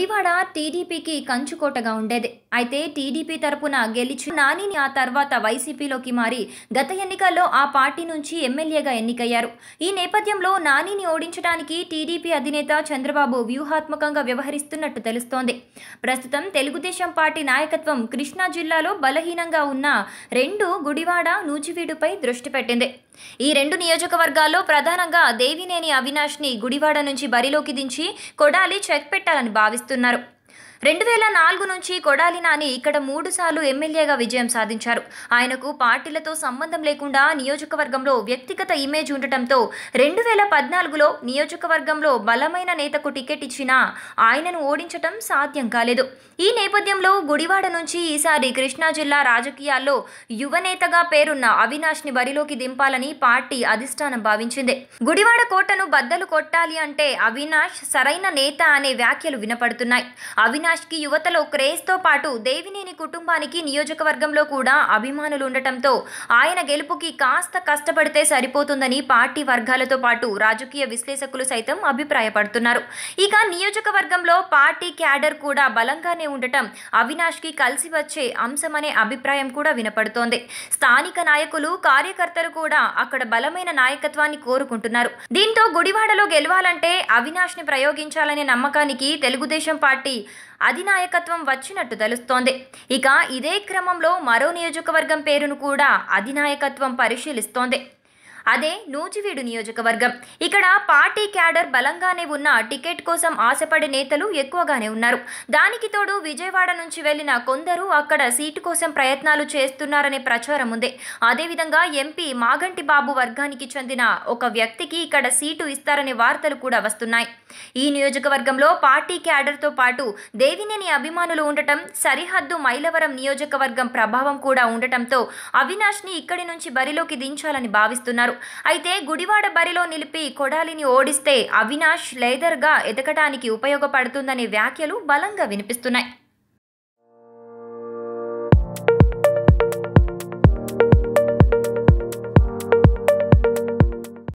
గుడివాడ టీడీపీకి కంచుకోటగా ఉండేది అయితే టీడీపీ తరపున గెలిచి నానిని ఆ తర్వాత వైసీపీలోకి మారి గత ఎన్నికల్లో ఆ పార్టీ నుంచి ఎమ్మెల్యేగా ఎన్నికయ్యారు ఈ నేపథ్యంలో నానిని ఓడించడానికి టీడీపీ అధినేత చంద్రబాబు వ్యూహాత్మకంగా వ్యవహరిస్తున్నట్టు తెలుస్తోంది ప్రస్తుతం తెలుగుదేశం పార్టీ నాయకత్వం కృష్ణా జిల్లాలో బలహీనంగా ఉన్న రెండు గుడివాడ నూజివీడుపై దృష్టి పెట్టింది ఈ రెండు నియోజకవర్గాల్లో ప్రధానంగా దేవినేని అవినాష్ని గుడివాడ నుంచి బరిలోకి దించి కొడాలి చెక్ పెట్టాలని భావిస్తున్నారు రెండు వేల నాలుగు నుంచి కొడాలి నాని ఇక్కడ మూడుసార్లు ఎమ్మెల్యేగా విజయం సాధించారు ఆయనకు పార్టీలతో సంబంధం లేకుండా నియోజకవర్గంలో వ్యక్తిగత ఇమేజ్ ఉండటంతో రెండు వేల పద్నాలుగులో నియోజకవర్గంలో బలమైన నేతకు టికెట్ ఇచ్చినా ఆయనను ఓడించటం సాధ్యం కాలేదు ఈ నేపథ్యంలో గుడివాడ నుంచి ఈసారి కృష్ణా జిల్లా రాజకీయాల్లో యువనేతగా పేరున్న అవినాష్ని బరిలోకి దింపాలని పార్టీ అధిష్టానం భావించింది గుడివాడ కోటను బద్దలు కొట్టాలి అంటే అవినాష్ సరైన నేత అనే వ్యాఖ్యలు వినపడుతున్నాయి అవినాష్కి యువతలో క్రేజ్తో పాటు దేవినేని కుటుంబానికి నియోజకవర్గంలో కూడా అభిమానులు ఉండటంతో ఆయన గెలుపుకి కాస్త కష్టపడితే సరిపోతుందని పార్టీ వర్గాలతో పాటు రాజకీయ విశ్లేషకులు సైతం అభిప్రాయపడుతున్నారు ఇక నియోజకవర్గంలో పార్టీ క్యాడర్ కూడా బలంగానే ఉండటం అవినాష్కి కలిసి వచ్చే అంశమనే అభిప్రాయం కూడా వినపడుతోంది స్థానిక నాయకులు కార్యకర్తలు కూడా అక్కడ బలమైన నాయకత్వాన్ని కోరుకుంటున్నారు దీంతో గుడివాడలో గెలవాలంటే అవినాష్ని ప్రయోగించాలనే నమ్మకానికి తెలుగుదేశం పార్టీ అధినాయకత్వం వచ్చినట్టు తెలుస్తోంది ఇక ఇదే క్రమంలో మరో నియోజకవర్గం పేరును కూడా అధినాయకత్వం పరిశీలిస్తోంది అదే నూజివీడు నియోజకవర్గం ఇక్కడ పార్టీ క్యాడర్ బలంగానే ఉన్న టికెట్ కోసం ఆశపడే నేతలు ఎక్కువగానే ఉన్నారు దానికి తోడు విజయవాడ నుంచి వెళ్లిన కొందరు అక్కడ సీటు కోసం ప్రయత్నాలు చేస్తున్నారనే ప్రచారం ఉంది అదేవిధంగా ఎంపీ మాగంటి బాబు వర్గానికి చెందిన ఒక వ్యక్తికి ఇక్కడ సీటు ఇస్తారనే వార్తలు కూడా వస్తున్నాయి ఈ నియోజకవర్గంలో పార్టీ క్యాడర్తో పాటు దేవినేని అభిమానులు ఉండటం సరిహద్దు మైలవరం నియోజకవర్గం ప్రభావం కూడా ఉండటంతో అవినాష్ని ఇక్కడి నుంచి బరిలోకి దించాలని భావిస్తున్నారు అయితే గుడివాడ బరిలో నిలిపి కొడాలిని ఓడిస్తే అవినాష్ లేదర్గా ఎదగటానికి ఉపయోగపడుతుందనే వ్యాఖ్యలు బలంగా వినిపిస్తున్నాయి